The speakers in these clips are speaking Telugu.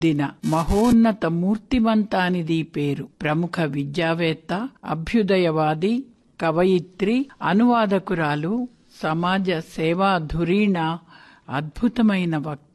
దిన మహోన్నత మూర్తిమంతానిది పేరు ప్రముఖ విద్యావేత్త అభ్యుదయవాది కవయిత్రి అనువాదకురాలు సమాజ సేవా ధురీణ అద్భుతమైన వక్త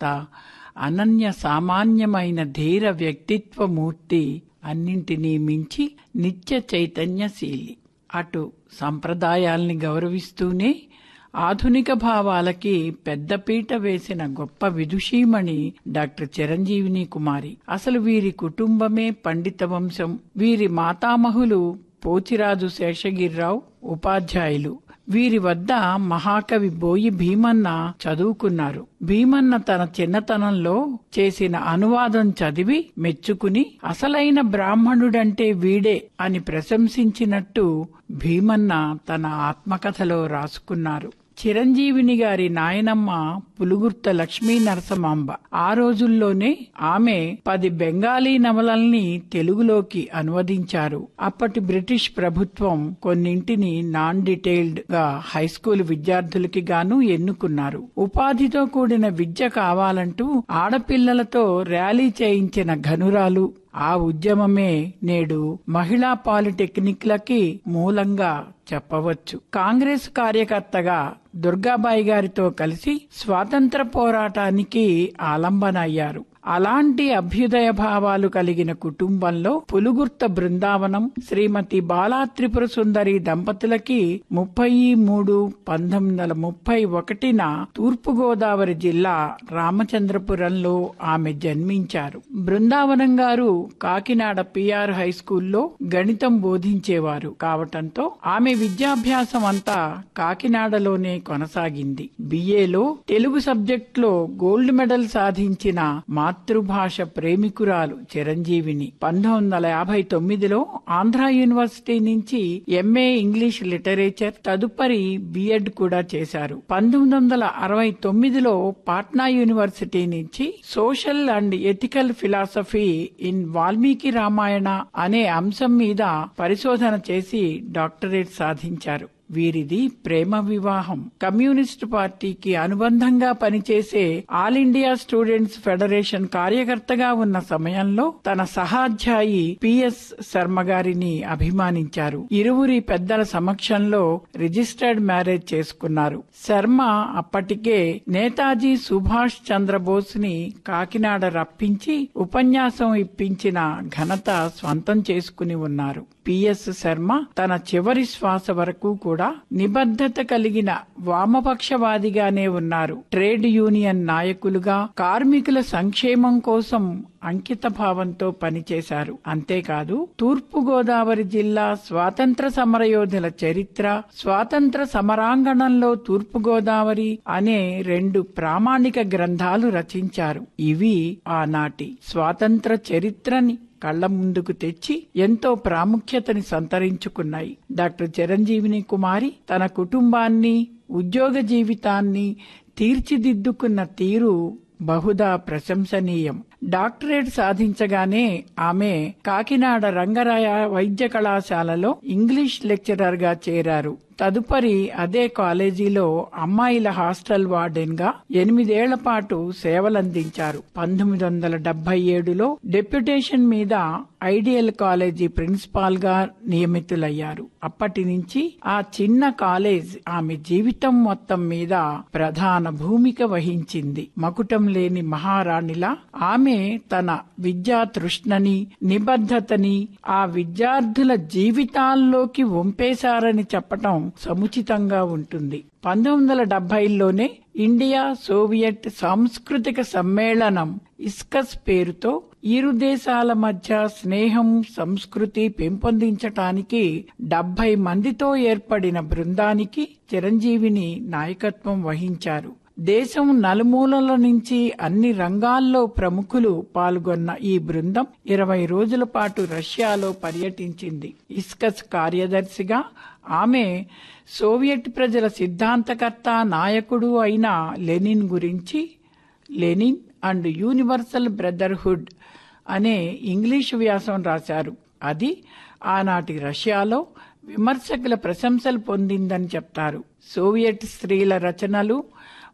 అనన్య సామాన్యమైన ధీర వ్యక్తిత్వమూర్తి అన్నింటినీ మించి నిత్య చైతన్యశీలి అటు సంప్రదాయాల్ని గౌరవిస్తూనే ఆధునిక భావాలకి పెద్దపీట వేసిన గొప్ప విదుషీమణి డాక్టర్ చిరంజీవిని కుమారి అసలు వీరి కుటుంబమే పండిత వంశం వీరి మాతామహులు పోచిరాజు శేషగిరిరావు ఉపాధ్యాయులు వీరి వద్ద మహాకవి బోయి భీమన్న చదువుకున్నారు భీమన్న తన చిన్నతనంలో చేసిన అనువాదం చదివి మెచ్చుకుని అసలైన బ్రాహ్మణుడంటే వీడే అని ప్రశంసించినట్టు భీమన్న తన ఆత్మకథలో రాసుకున్నారు చిరంజీవిని గారి నాయనమ్మ పులుగుర్త లక్ష్మీ నరసమాంబ ఆ రోజుల్లోనే ఆమె పది బెంగాలీ నవలల్ని తెలుగులోకి అనువదించారు అప్పటి బ్రిటిష్ ప్రభుత్వం కొన్నింటిని నాన్ డీటెయిల్డ్ గా హైస్కూల్ విద్యార్థులకి గాను ఎన్నుకున్నారు ఉపాధితో కూడిన విద్య కావాలంటూ ఆడపిల్లలతో ర్యాలీ చేయించిన ఘనురాలు ఆ ఉద్యమమే నేడు మహిళా పాలిటెక్నిక్లకి మూలంగా చెప్పవచ్చు కాంగ్రెస్ కార్యకర్తగా దుర్గాబాయి గారితో కలిసి స్వాతంత్ర పోరాటానికి ఆలంబన అయ్యారు అలాంటి అభ్యుదయ భావాలు కలిగిన కుటుంబంలో పులుగుర్త బృందావనం శ్రీమతి బాలా త్రిపుర సుందరి దంపతులకి ముప్పై మూడు పంతొమ్మిది వందల ముప్పై ఒకటిన తూర్పుగోదావరి జిల్లా రామచంద్రపురంలో ఆమె జన్మించారు బృందావనం గారు కాకినాడ పిఆర్ హై స్కూల్లో గణితం బోధించేవారు కావటంతో ఆమె విద్యాభ్యాసం అంతా కాకినాడలోనే కొనసాగింది బిఏలో తెలుగు సబ్జెక్టులో గోల్డ్ మెడల్ సాధించిన మాతృభాష ప్రేమికురాలు చిరంజీవిని పంతొమ్మిది వందల యాభై తొమ్మిదిలో ఆంధ్ర యూనివర్సిటీ నుంచి ఎంఏ ఇంగ్లీష్ లిటరేచర్ తదుపరి బిఎడ్ కూడా చేశారు పంతొమ్మిది వందల అరవై తొమ్మిదిలో పాట్నా యూనివర్సిటీ నుంచి social and ethical philosophy in Valmiki Ramayana అనే అంశం మీద పరిశోధన చేసి డాక్టరేట్ సాధించారు వీరిది ప్రేమ వివాహం కమ్యూనిస్ట్ పార్టీకి అనుబంధంగా పనిచేసే ఆల్ ఇండియా స్టూడెంట్స్ ఫెడరేషన్ కార్యకర్తగా ఉన్న సమయంలో తన సహాధ్యాయి పిఎస్ శర్మ గారిని అభిమానించారు ఇరువురి పెద్దల సమక్షంలో రిజిస్టర్డ్ మ్యారేజ్ చేసుకున్నారు శర్మ అప్పటికే నేతాజీ సుభాష్ చంద్రబోస్ ని కాకినాడ రప్పించి ఉపన్యాసం ఇప్పించిన ఘనత స్వంతం చేసుకుని ఉన్నారు పిఎస్ శర్మ తన చివరి శ్వాస వరకు కూడా నిబద్ధత కలిగిన వామపక్షవాదిగానే ఉన్నారు ట్రేడ్ యూనియన్ నాయకులుగా కార్మికుల సంక్షేమం కోసం అంకిత భావంతో పనిచేశారు అంతేకాదు తూర్పు గోదావరి జిల్లా స్వాతంత్ర సమరయోధుల చరిత్ర స్వాతంత్ర సమరాంగణంలో తూర్పు గోదావరి అనే రెండు ప్రామాణిక గ్రంథాలు రచించారు ఇవి ఆనాటి స్వాతంత్ర చరిత్రని కళ్ల ముందుకు తెచ్చి ఎంతో ప్రాముఖ్యతని సంతరించుకున్నాయి డాక్టర్ చిరంజీవిని కుమారి తన కుటుంబాన్ని ఉద్యోగ జీవితాన్ని తీర్చిదిద్దుకున్న తీరు బహుదా ప్రశంసనీయం డాక్టరేట్ సాధించగానే ఆమె కాకినాడ రంగరాయ వైద్య కళాశాలలో ఇంగ్లీష్ లెక్చరర్ గా చేరారు తదుపరి అదే కాలేజీలో అమ్మాయిల హాస్టల్ వార్డెన్ గా ఎనిమిదేళ్ల పాటు సేవలందించారు పంతొమ్మిది వందల డెబ్బై ఏడులో డెప్యుటేషన్ మీద ఐడియల్ కాలేజీ ప్రిన్సిపాల్ గా నియమితులయ్యారు అప్పటి నుంచి ఆ చిన్న కాలేజ్ ఆమె జీవితం మొత్తం మీద ప్రధాన భూమిక వహించింది మకుటం లేని మహారాణిలా ఆమె తన విద్యా తృష్ణని నిబద్ధతని ఆ విద్యార్థుల జీవితాల్లోకి వంపేశారని చెప్పటం సముచితంగా ఉంటుంది పంతొమ్మిది వందల డెబ్బైలోనే ఇండియా సోవియట్ సాంస్కృతిక సమ్మేళనం ఇస్కస్ పేరుతో ఇరు దేశాల మధ్య స్నేహం సంస్కృతి పెంపొందించటానికి డెబ్బై మందితో ఏర్పడిన బృందానికి చిరంజీవిని నాయకత్వం వహించారు దేశం నలుమూలల నుంచి అన్ని రంగాల్లో ప్రముఖులు పాల్గొన్న ఈ బృందం ఇరవై రోజుల పాటు రష్యాలో పర్యటించింది ఇస్కస్ కార్యదర్శిగా ఆమె సోవియట్ ప్రజల సిద్ధాంతకర్త నాయకుడు అయిన లెనిన్ గురించి లెనిన్ అండ్ యూనివర్సల్ బ్రదర్హుడ్ అనే ఇంగ్లీషు వ్యాసం రాశారు అది ఆనాటి రష్యాలో విమర్శకుల ప్రశంసలు పొందిందని చెప్తారు సోవియట్ స్త్రీల రచనలు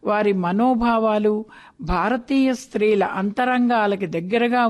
వారి మనోభావాలు భారతీయ స్త్రీల అంతరంగాలకి దగ్గరగా